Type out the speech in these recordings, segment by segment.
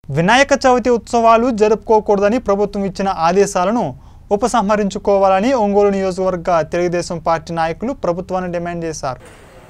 వినాయక చవితి ఉత్సవాలు జరుపుకోకూడదని ప్రభుత్వం ఇచ్చిన ఆదేశాలను ఉపసంహరించుకోవాలని ఒంగోలు నియోజకవర్గ తెలుగుదేశం పార్టీ నాయకులు ప్రభుత్వాన్ని డిమాండ్ చేశారు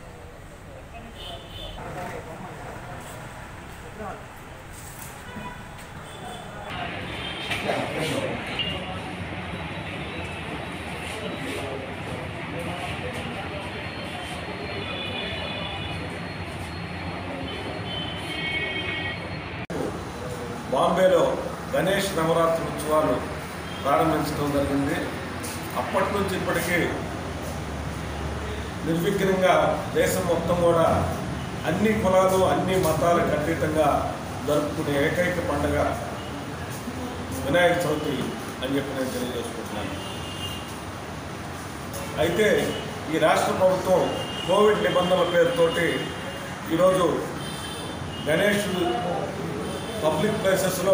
బాంబేలో గణేష్ నవరాత్రి ఉత్సవాలు ప్రారంభించడం జరిగింది అప్పటి నుంచి ఇప్పటికీ నిర్విఘ్నంగా దేశం మొత్తం కూడా అన్ని కులాలు అన్ని మతాలకు అతీతంగా జరుపుకునే ఏకైక పండుగ వినాయక చవితి అని చెప్పి నేను తెలియజేసుకుంటున్నాను అయితే ఈ రాష్ట్ర ప్రభుత్వం కోవిడ్ నిబంధనల పేరుతోటి ఈరోజు గణేష్ పబ్లిక్ ప్లేసెస్లో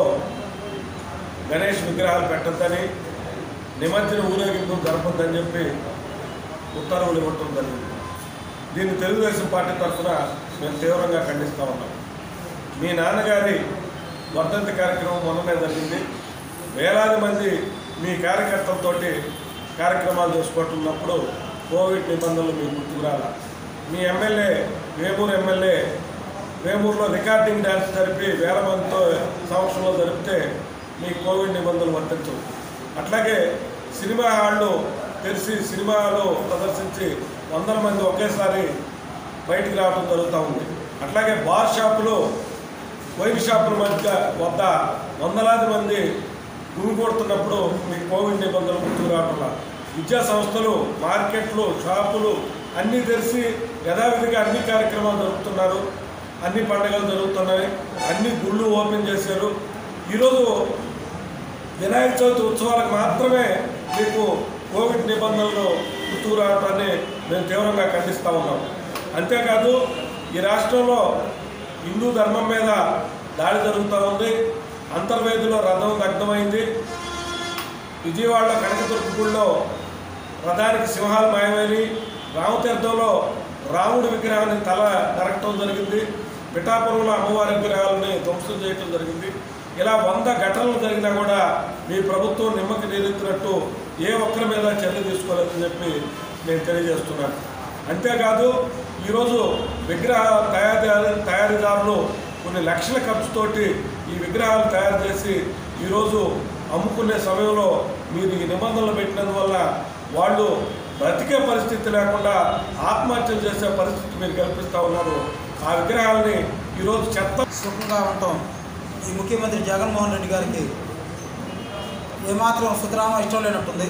గణేష్ విగ్రహాలు పెట్టద్దని నిమజ్జన ఊరేగింపు జరపొద్దని చెప్పి ఉత్తర్వులు ఇవ్వటం జరిగింది దీన్ని తెలుగుదేశం పార్టీ తరఫున మేము తీవ్రంగా ఖండిస్తూ ఉన్నాం మీ నాన్నగారి వర్ధంతి కార్యక్రమం మొన్ననే జరిగింది వేలాది మంది మీ కార్యకర్తలతోటి కార్యక్రమాలు చేసుకుంటున్నప్పుడు కోవిడ్ నిబంధనలు మీకు గుర్తుకు రాల మీ ఎమ్మెల్యే వేమూరు ఎమ్మెల్యే వేమూరులో రికార్డింగ్ డ్యాన్స్ జరిపి వేల మందితో సంవత్సరంలో జరిపితే మీ కోవిడ్ నిబంధనలు వర్తించవు అట్లాగే సినిమా హాళ్ళు తెరిచి సినిమాలు ప్రదర్శించి వందల మంది ఒకేసారి బయటికి రావడం జరుగుతూ ఉంది అట్లాగే బార్ షాపులు వైన్ షాపుల మధ్య వద్ద వందలాది మంది గుమిగొడుతున్నప్పుడు మీకు కోవిడ్ నిబంధనలు గుర్తుకు రావట్లా విద్యా సంస్థలు మార్కెట్లు షాపులు అన్నీ తెరిచి యథావిధిగా అన్ని కార్యక్రమాలు జరుపుతున్నారు అన్ని పండుగలు జరుగుతున్నాయి అన్ని గుళ్ళు ఓపెన్ చేశారు ఈరోజు వినాయక చవితి ఉత్సవాలకు మాత్రమే మీకు కోవిడ్ నిబంధనలు గుర్తుకు రావడాన్ని మేము తీవ్రంగా ఖండిస్తూ ఉన్నాం అంతేకాదు ఈ రాష్ట్రంలో హిందూ ధర్మం మీద దాడి జరుగుతూ ఉంది అంతర్వేదిలో రథం దగ్ధమైంది విజయవాడలో కనకదుర్గ గుడిలో రథానికి సింహాలు మాయమైనవి రామతీర్థంలో రాముడి విగ్రహాన్ని తల నరకటం జరిగింది పిఠాపురంలో అమ్మవారి విగ్రహాలని ధ్వంసం చేయటం జరిగింది ఇలా వంద ఘటనలు జరిగినా కూడా మీ ప్రభుత్వం నిమ్మకి నీరెత్తినట్టు ఏ ఒక్కరి మీద చర్య తీసుకోలేదని చెప్పి నేను తెలియజేస్తున్నాను అంతేకాదు ఈరోజు విగ్రహ తయారీ తయారీదారులు కొన్ని లక్షల ఖర్చుతోటి ఈ విగ్రహాలు తయారు చేసి ఈరోజు అమ్ముకునే సమయంలో మీరు ఈ నిబంధనలు పెట్టినందువల్ల వాళ్ళు బ్రతికే పరిస్థితి లేకుండా ఆత్మహత్యలు చేసే పరిస్థితి మీరు కల్పిస్తూ ఉన్నారు ఆ విగ్రహాలని ఈరోజు చెత్త సుఖంగా ఉంటాం ఈ ముఖ్యమంత్రి జగన్మోహన్ రెడ్డి గారికి ఏమాత్రం సుతరామ ఇష్టం లేనట్టుంది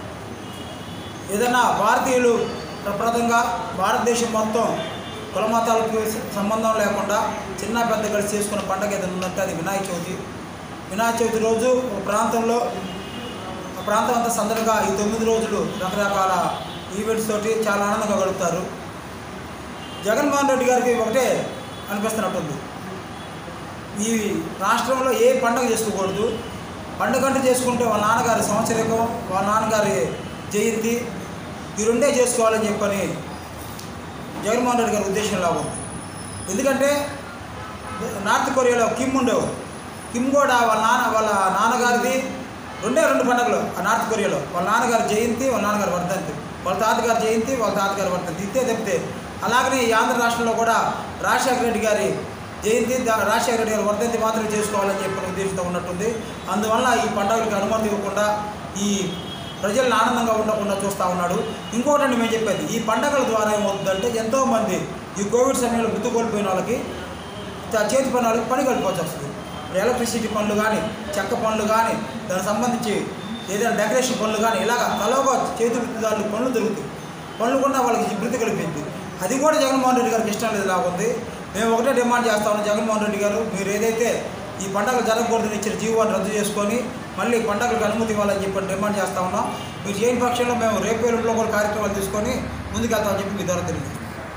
ఏదైనా భారతీయులు ప్రప్రదంగా భారతదేశం మొత్తం కుల మతాలకు సంబంధం లేకుండా చిన్న పెద్ద కలిసి చేసుకున్న పండగ ఏదైనా ఉందంటే అది వినాయక చవితి వినాయక చవితి రోజు ఒక ప్రాంతంలో ఆ ప్రాంతం అంతా సందడిగా ఈ తొమ్మిది రోజులు రకరకాల ఈవెంట్స్ తోటి చాలా ఆనందంగా గడుపుతారు జగన్మోహన్ రెడ్డి గారికి ఒకటే అనిపిస్తున్నట్టుంది ఈ రాష్ట్రంలో ఏ పండుగ చేసుకోకూడదు పండుగ అంటే చేసుకుంటే వాళ్ళ నాన్నగారి సంవత్సరికం వాళ్ళ నాన్నగారి జయంతి ఈ రెండే చేసుకోవాలని చెప్పని జగన్మోహన్ రెడ్డి గారి ఉద్దేశంలో ఉంది ఎందుకంటే నార్త్ కొరియాలో కిమ్ ఉండేవారు కిమ్ కూడా వాళ్ళ నాన్న వాళ్ళ నాన్నగారిది రెండే రెండు పండుగలు ఆ నార్త్ కొరియాలో వాళ్ళ నాన్నగారి జయంతి వాళ్ళ నాన్నగారి వర్ధంతి వాళ్ళ తాతగారి జయంతి వాళ్ళ తాతగారి వర్ధంతి ఇంతే తప్పితే అలాగనే ఈ ఆంధ్ర రాష్ట్రంలో కూడా రాజశేఖర రెడ్డి గారి జయంతి దా- రాజశేఖర రెడ్డి గారి వర్ధంతి మాత్రమే చేసుకోవాలని చెప్పిన ఉద్దేశంతో ఉన్నట్టుంది అందువల్ల ఈ పండుగలకు అనుమతి ఇవ్వకుండా ఈ ప్రజలను ఆనందంగా ఉండకుండా చూస్తూ ఉన్నాడు ఇంకోటండి మేము చెప్పేది ఈ పండగల ద్వారా ఏమవుతుందంటే ఎంతోమంది ఈ కోవిడ్ సమయంలో గుర్తు కోల్పోయిన వాళ్ళకి చ- చేతి పని వాళ్ళకి పని కలిపోవాల్సి వస్తుంది ఇప్పుడు ఎలక్ట్రిసిటీ పనులు కానీ చెక్క పనులు కానీ దానికి సంబంధించి ఏదైనా డెకరేషన్ పనులు కానీ ఇలాగ తలోగా చేతి వృత్తిదారులు పనులు దొరుకుతాయి పనులు కూడా వాళ్ళకి వృత్తి కలిపింది అది కూడా జగన్మోహన్ రెడ్డి గారికి ఇష్టం లేదు లాగుంది మేము ఒకటే డిమాండ్ చేస్తా ఉన్నాం జగన్మోహన్ రెడ్డి గారు మీరు ఏదైతే ఈ పండగలు జరగకూడదని ఇచ్చిన జీవోని రద్దు చేసుకొని మళ్ళీ పండగలకు అనుమతి ఇవ్వాలని చెప్పి డిమాండ్ చేస్తా ఉన్నాం మీరు చేయని పక్షంలో మేము రేపు ఎల్లుండిలో కూడా కార్యక్రమాలు తీసుకొని ముందుకెళ్తామని చెప్పి మీ ద్వారా తెలియదు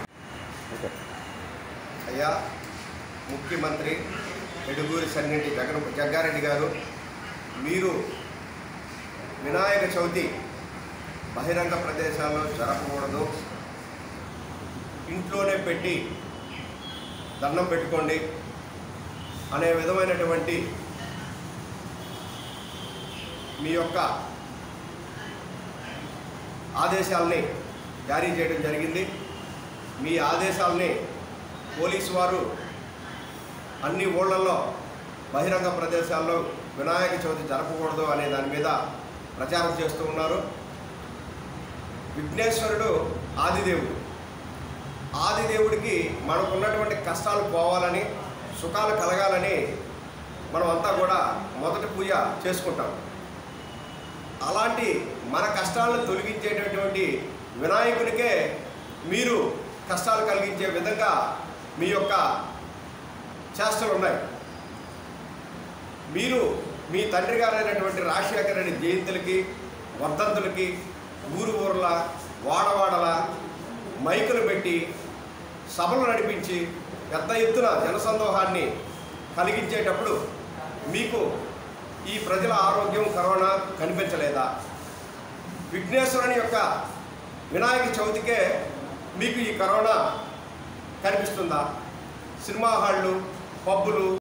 అయ్యా ముఖ్యమంత్రి ఎడుగూరి సన్నిటి జగన్ జగ్గారెడ్డి గారు మీరు వినాయక చవితి బహిరంగ ప్రదేశాల్లో జరపకూడదు ఇంట్లోనే పెట్టి దండం పెట్టుకోండి అనే విధమైనటువంటి మీ యొక్క ఆదేశాలని జారీ చేయడం జరిగింది మీ ఆదేశాలని పోలీసు వారు అన్ని ఊళ్ళల్లో బహిరంగ ప్రదేశాల్లో వినాయక చవితి జరపకూడదు అనే దాని మీద ప్రచారం చేస్తూ ఉన్నారు విఘ్నేశ్వరుడు ఆదిదేవుడు ఆదిదేవుడికి మనకున్నటువంటి కష్టాలు పోవాలని సుఖాలు కలగాలని మనం అంతా కూడా మొదటి పూజ చేసుకుంటాం అలాంటి మన కష్టాలను తొలగించేటటువంటి వినాయకునికే మీరు కష్టాలు కలిగించే విధంగా మీ యొక్క చేష్టలు ఉన్నాయి మీరు మీ తండ్రి గారైనటువంటి రాజశేఖర రెడ్డి జయంతులకి వర్ధంతులకి ఊరు ఊర్ల వాడవాడల మైకులు పెట్టి సభలు నడిపించి పెద్ద ఎత్తున జనసందోహాన్ని కలిగించేటప్పుడు మీకు ఈ ప్రజల ఆరోగ్యం కరోనా కనిపించలేదా విఘ్నేశ్వరుని యొక్క వినాయక చవితికే మీకు ఈ కరోనా కనిపిస్తుందా సినిమా హాళ్ళు పబ్బులు